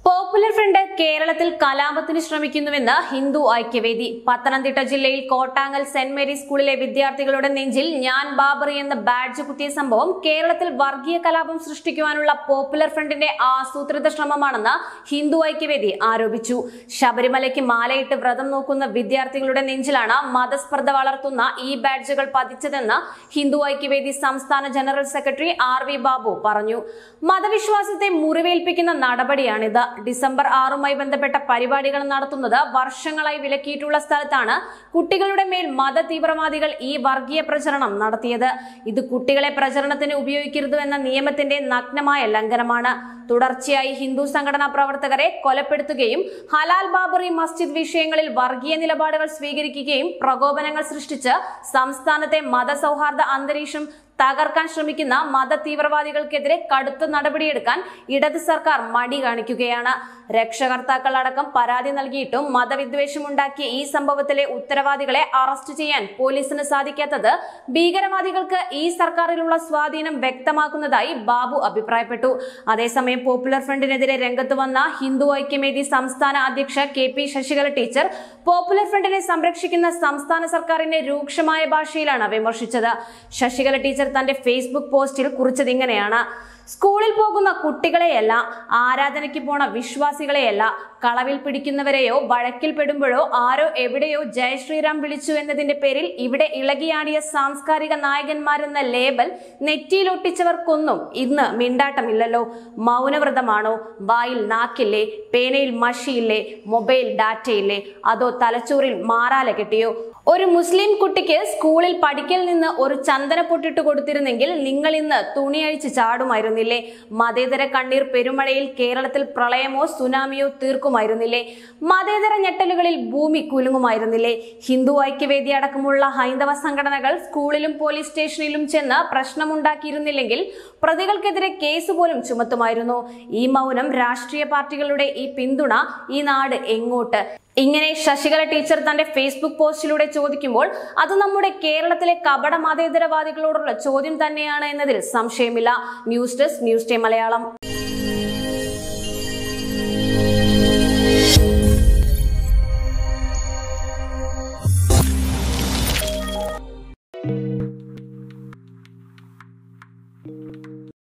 popular front കേരളത്തിൽ കലാപത്തിന് ശ്രമിക്കുന്നുവെന്ന് ഹിന്ദു ഐക്യവേദി പത്തനംതിട്ട ജില്ലയിൽ കോട്ടാങ്ങൽ സെന്റ് മേരീസ് സ്കൂളിലെ വിദ്യാർത്ഥികളുടെ നെഞ്ചിൽ ഞാൻ ബാബറി എന്ന ബാഡ്ജ് കുത്തിയ സംഭവം കേരളത്തിൽ വർഗീയ കലാപം സൃഷ്ടിക്കുവാനുള്ള പോപ്പുലർ ഫ്രണ്ടിന്റെ ആസൂത്രിത ശ്രമമാണെന്ന് ഹിന്ദു ഐക്യവേദി ആരോപിച്ചു ശബരിമലയ്ക്ക് മാലയിട്ട് വ്രതം നോക്കുന്ന വിദ്യാർത്ഥികളുടെ നെഞ്ചിലാണ് മതസ്പർദ്ധ വളർത്തുന്ന ഈ ബാഡ്ജുകൾ പതിച്ചതെന്ന് ഹിന്ദു ഐക്യവേദി സംസ്ഥാന general secretary R V Babu പറഞ്ഞു മതവിശ്വാസത്തെ മുറിവേൽപ്പിക്കുന്ന നടപടിയാണിത് ഡിസംബർ ആറുമായി ബന്ധപ്പെട്ട പരിപാടികൾ നടത്തുന്നത് വർഷങ്ങളായി വിലക്കിയിട്ടുള്ള സ്ഥലത്താണ് കുട്ടികളുടെ മേൽ മത തീവ്രവാദികൾ ഈ വർഗീയ പ്രചരണം നടത്തിയത് ഇത് കുട്ടികളെ പ്രചരണത്തിന് ഉപയോഗിക്കരുത് എന്ന നിയമത്തിന്റെ നഗ്നമായ ലംഘനമാണ് തുടർച്ചയായി ഹിന്ദു സംഘടനാ പ്രവർത്തകരെ കൊലപ്പെടുത്തുകയും ഹലാൽ ബാബറി മസ്ജിദ് വിഷയങ്ങളിൽ വർഗീയ നിലപാടുകൾ സ്വീകരിക്കുകയും പ്രകോപനങ്ങൾ സൃഷ്ടിച്ച് സംസ്ഥാനത്തെ മതസൗഹാർദ്ദ അന്തരീക്ഷം തകർക്കാൻ ശ്രമിക്കുന്ന മത തീവ്രവാദികൾക്കെതിരെ കടുത്ത നടപടിയെടുക്കാൻ ഇടത് സർക്കാർ മടി കാണിക്കുകയാണ് രക്ഷകർത്താക്കൾ അടക്കം പരാതി നൽകിയിട്ടും മതവിദ്വേഷമുണ്ടാക്കിയ ഈ സംഭവത്തിലെ ഉത്തരവാദികളെ അറസ്റ്റ് ചെയ്യാൻ പോലീസിന് സാധിക്കാത്തത് ഭീകരവാദികൾക്ക് ഈ സർക്കാരിലുള്ള സ്വാധീനം വ്യക്തമാക്കുന്നതായി ബാബു അഭിപ്രായപ്പെട്ടു അതേസമയം പോപ്പുലർ ഫ്രണ്ടിനെതിരെ രംഗത്ത് വന്ന ഹിന്ദു ഐക്യമേദി സംസ്ഥാന അധ്യക്ഷ K P Sasikala teacher popular ഫ്രണ്ടിനെ സംരക്ഷിക്കുന്ന സംസ്ഥാന സർക്കാരിനെ രൂക്ഷമായ ഭാഷയിലാണ് വിമർശിച്ചത് ശശികല ടീച്ചർ തന്റെ ഫേസ്ബുക്ക് പോസ്റ്റിൽ കുറിച്ചത് ഇങ്ങനെയാണ് സ്കൂളിൽ പോകുന്ന കുട്ടികളെയല്ല ആരാധനയ്ക്ക് പോണ വിശ്വാസികളെയല്ല കളവിൽ പിടിക്കുന്നവരെയോ വഴക്കിൽ പെടുമ്പോഴോ ആരോ എവിടെയോ ജയ് ശ്രീറാം വിളിച്ചു എന്നതിന്റെ പേരിൽ ഇവിടെ ഇളകിയാടിയ സാംസ്കാരിക നായകന്മാരെന്ന ലേബൽ നെറ്റിയിലൊട്ടിച്ചവർക്കൊന്നും ഇന്ന് മിണ്ടാട്ടമില്ലല്ലോ മൗനവ്രതമാണോ വായിൽ നാക്കില്ലേ പേനയിൽ മഷിയില്ലേ മൊബൈൽ ഡാറ്റയില്ലേ അതോ തലച്ചോറിൽ മാറാല കെട്ടിയോ ഒരു മുസ്ലിം കുട്ടിക്ക് സ്കൂളിൽ പഠിക്കൽ നിന്ന് ഒരു ചന്ദന പൊട്ടിട്ട് കൊടുത്തിരുന്നെങ്കിൽ നിങ്ങൾ ഇന്ന് തുണിയഴിച്ച് ചാടുമായിരുന്നില്ലേ മതേതര കണ്ണീർ പെരുമഴയിൽ കേരളത്തിൽ പ്രളയമോ സുനാമിയോ തീർക്കുമായിരുന്നില്ലേ മതേതര ഞെട്ടലുകളിൽ ഭൂമി കുലുങ്ങുമായിരുന്നില്ലേ ഹിന്ദു ഐക്യവേദി അടക്കമുള്ള ഹൈന്ദവ സംഘടനകൾ സ്കൂളിലും പോലീസ് സ്റ്റേഷനിലും ചെന്ന് പ്രശ്നമുണ്ടാക്കിയിരുന്നില്ലെങ്കിൽ പ്രതികൾക്കെതിരെ കേസ് പോലും ചുമത്തുമായിരുന്നു ഈ മൗനം രാഷ്ട്രീയ പാർട്ടികളുടെ ഈ പിന്തുണ ഈ നാട് എങ്ങോട്ട് ഇങ്ങനെ ശശികല ടീച്ചർ തന്റെ ഫേസ്ബുക്ക് പോസ്റ്റിലൂടെ ചോദിക്കുമ്പോൾ അത് നമ്മുടെ കേരളത്തിലെ കപട മതേതരവാദികളോടുള്ള ചോദ്യം തന്നെയാണ് എന്നതിൽ സംശയമില്ല news desk news day Malayalam